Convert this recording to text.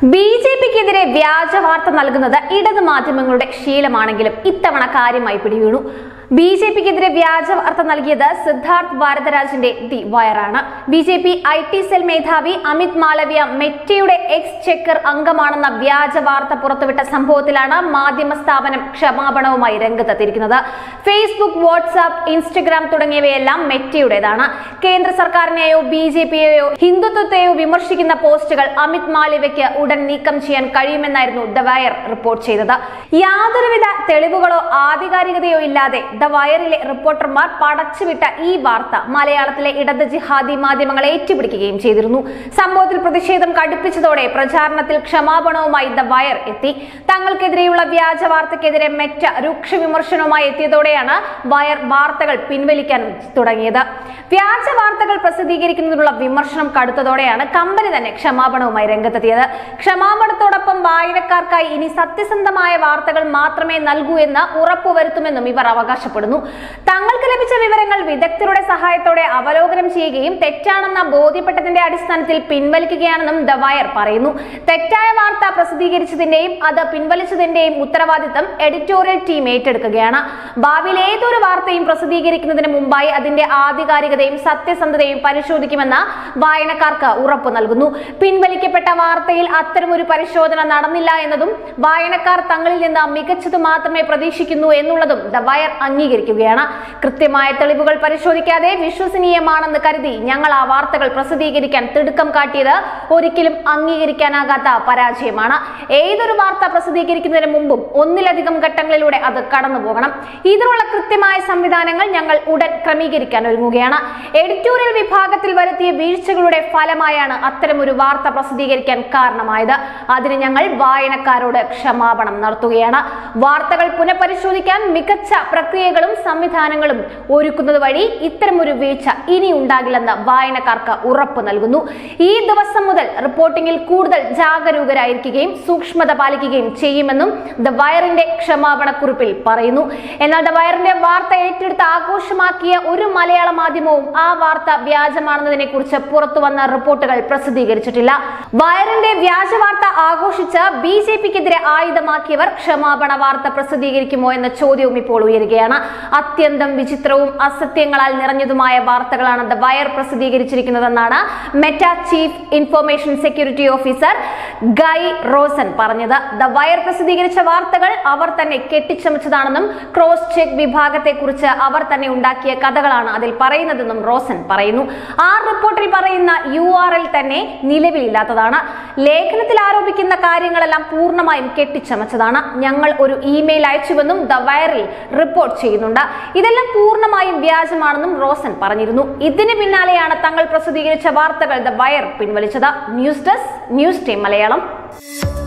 B J പിക്കെതിരെ വ്യാജ വാർത്ത നൽകുന്നത് ഇടത് മാധ്യമങ്ങളുടെ ശീലമാണെങ്കിലും ഇത്തവണ കാര്യമായി പിടിവീണു ബി ജെ പിക്കെതിരെ വ്യാജ വാർത്ത നൽകിയത് സിദ്ധാർത്ഥ് ഭാരതരാജിന്റെ ദി വയറാണ് B J P I T cell മേധാവി അമിത് മാളവ്യ മെറ്റയുടെ എക്സ് ചെക്കർ അംഗമാണെന്ന വ്യാജ വാർത്ത പുറത്തുവിട്ട സംഭവത്തിലാണ് മാധ്യമ സ്ഥാപനം ക്ഷമാപണവുമായി രംഗത്തെത്തിയിരിക്കുന്നത് ഫേസ്ബുക്ക് വാട്സാപ്പ് ഇൻസ്റ്റഗ്രാം തുടങ്ങിയവയെല്ലാം മെറ്റയുടേതാണ് കേന്ദ്ര സർക്കാരിനെയോ ബി ജെ പിയെയോ ഹിന്ദുത്വത്തെയോ വിമർശിക്കുന്ന പോസ്റ്റുകൾ അമിത് മാളവ്യയ്ക്ക് ഉടൻ നീക്കം ചെയ്യാൻ കഴിയുമെന്നായിരുന്നു ദ വയർ റിപ്പോർട്ട് ചെയ്തത് യാതൊരുവിധ തെളിവുകളോ ആധികാരികതയോ ഇല്ലാതെ ദ വയറിലെ റിപ്പോർട്ടർമാർ പടച്ചുവിട്ട ഈ വാർത്ത മലയാളത്തിലെ ഇടത് ജിഹാദി മാധ്യമങ്ങൾ ഏറ്റുപിടിക്കുകയും ചെയ്തിരുന്നു സംഭവത്തിൽ പ്രതിഷേധം കടുപ്പിച്ചതോടെ പ്രചാരണത്തിൽ ക്ഷമാപണവുമായി ദ വയർ എത്തി തങ്ങൾക്കെതിരെയുള്ള വ്യാജ വാർത്തയ്ക്കെതിരെ മെറ്റ രൂക്ഷ വിമർശനവുമായി എത്തിയതോടെയാണ് വയർ വാർത്തകൾ പിൻവലിക്കാൻ തുടങ്ങിയത് വ്യാജ വാർത്തകൾ പ്രസിദ്ധീകരിക്കുന്നതിനുള്ള വിമർശനം കടുത്തതോടെയാണ് കമ്പനി തന്നെ ക്ഷമാപണവുമായി രംഗത്തെത്തിയത് ക്ഷമാപണത്തോടൊപ്പം വായനക്കാർക്കായി ഇനി സത്യസന്ധമായ വാർത്തകൾ മാത്രമേ നൽകൂ എന്ന് ഉറപ്പുവരുത്തുമെന്നും ഇവർ അവകാശപ്പെടുന്നു തങ്ങൾക്ക് ലഭിച്ച വിവരങ്ങൾ വിദഗ്ധരുടെ സഹായത്തോടെ അവലോകനം ചെയ്യുകയും തെറ്റാണെന്ന ബോധ്യപ്പെട്ടതിന്റെ അടിസ്ഥാനത്തിൽ പിൻവലിക്കുകയാണെന്നും ദ വയർ പറയുന്നു തെറ്റായ വാർത്ത പ്രസിദ്ധീകരിച്ചതിന്റെയും അത് പിൻവലിച്ചതിന്റെയും ഉത്തരവാദിത്തം എഡിറ്റോറിയൽ ടീം ഏറ്റെടുക്കുകയാണ് ഭാവിയിൽ ഏതൊരു വാർത്തയും പ്രസിദ്ധീകരിക്കുന്നതിന് മുമ്പായി അതിന്റെ ആധികാരികതയും സത്യസന്ധതയും പരിശോധിക്കുമെന്ന് വായനക്കാർക്ക് ഉറപ്പു നൽകുന്നു പിൻവലിക്കപ്പെട്ട വാർത്തയിൽ അത്തരമൊരു പരിശോധന നടന്നില്ല എന്നതും വായനക്കാർ തങ്ങളിൽ നിന്ന് മികച്ചത് മാത്രമേ പ്രതീക്ഷിക്കുന്നു എന്നുള്ളതും ദ വയർ അംഗീകരിക്കുകയാണ് കൃത്യമായ തെളിവുകൾ പരിശോധിക്കാതെ വിശ്വസനീയമാണെന്ന് കരുതി ഞങ്ങൾ ആ വാർത്തകൾ പ്രസിദ്ധീകരിക്കാൻ തിടുക്കം കാട്ടിയത് ഒരിക്കലും അംഗീകരിക്കാനാകാത്ത പരാജയമാണ് ഏതൊരു വാർത്ത പ്രസിദ്ധീകരിക്കുന്നതിന് മുമ്പും ഒന്നിലധികം ഘട്ടങ്ങളിലൂടെ അത് കടന്നു പോകണം ഇതിനുള്ള കൃത്യമായ സംവിധാനങ്ങൾ ഞങ്ങൾ ഉടൻ ക്രമീകരിക്കാൻ ഒരുങ്ങുകയാണ് എഡിറ്റോറിയൽ വിഭാഗത്തിൽ വരുത്തിയ വീഴ്ചകളുടെ ഫലമായാണ് അത്തരമൊരു വാർത്ത പ്രസിദ്ധീകരിക്കാൻ കാരണമായത് അതിന് ഞങ്ങൾ വായനക്കാരോട് ക്ഷമാപണം നടത്തുകയാണ് വാർത്തകൾ പുനഃപരിശോധിക്കാൻ മികച്ച പ്രക്രിയകളും സംവിധാനങ്ങളും ഒരുക്കുന്നത് വഴി ഇത്തരമൊരു വീഴ്ച ഇനി ഉണ്ടാകില്ലെന്ന് വായനക്കാർക്ക് ഉറപ്പ് നൽകുന്നു ഈ ദിവസം മുതൽ റിപ്പോർട്ടിംഗിൽ കൂടുതൽ ജാഗരൂകരായിരിക്കുകയും സൂക്ഷ്മത പാലിക്കുകയും ചെയ്യുമെന്നും ദ വയറിന്റെ ക്ഷമാപണ കുറിപ്പിൽ പറയുന്നു എന്നാൽ ദ വയറിന്റെ വാർത്ത ഏറ്റെടുത്ത് ആഘോഷമാക്കിയ ഒരു മലയാള മാധ്യമവും ആ വാർത്ത വ്യാജമാണെന്നതിനെ കുറിച്ച് പുറത്തു വന്ന റിപ്പോർട്ടുകൾ പ്രസിദ്ധീകരിച്ചിട്ടില്ല വയറിന്റെ വ്യാജ വാർത്ത ആഘോഷിച്ച് ബി ജെ പിക്കെതിരെ ആയുധമാക്കിയവർ ക്ഷമാപണ വാർത്ത പ്രസിദ്ധീകരിക്കുമോ എന്ന ചോദ്യവും ഇപ്പോൾ ഉയരുകയാണ് അത്യന്തം വിചിത്രവും അസത്യങ്ങളാൽ നിറഞ്ഞതുമായ വാർത്തകളാണ് ദ വയർ പ്രസിദ്ധീകരിച്ചിരിക്കുന്നതെന്നാണ് Meta chief information security officer Guy Rosen പറഞ്ഞത് ദ വയർ പ്രസിദ്ധീകരിച്ച വാർത്തകൾ അവർ തന്നെ കെട്ടിച്ചമച്ചതാണെന്നും ക്രോസ് ചെക്ക് വിഭാഗത്തെക്കുറിച്ച് അവർ തന്നെ ഉണ്ടാക്കിയ കഥകളാണ് അതിൽ പറയുന്നതെന്നും റോസൻ പറയുന്നു ആ റിപ്പോർട്ടിൽ പറയുന്ന യു ആർ എൽ തന്നെ നിലവിലില്ലാത്തതാണ് ലേഖനത്തിൽ ആരോപിക്കുന്ന കാര്യങ്ങളെല്ലാം പൂർണ്ണമായും കെട്ടിച്ചമച്ചതാണ് ഞങ്ങൾ ഒരു ഇമെയിൽ അയച്ചുവെന്നും ദ വയറിൽ റിപ്പോർട്ട് ചെയ്യുന്നുണ്ട് ഇതെല്ലാം പൂർണ്ണമായും വ്യാജമാണെന്നും റോസൻ പറഞ്ഞിരുന്നു ഇതിന് പിന്നാലെയാണ് തങ്ങൾ പ്രസിദ്ധീകരിച്ച വാർത്തകൾ ദ വയർ പിൻവലിച്ചത് news desk news team Malayalam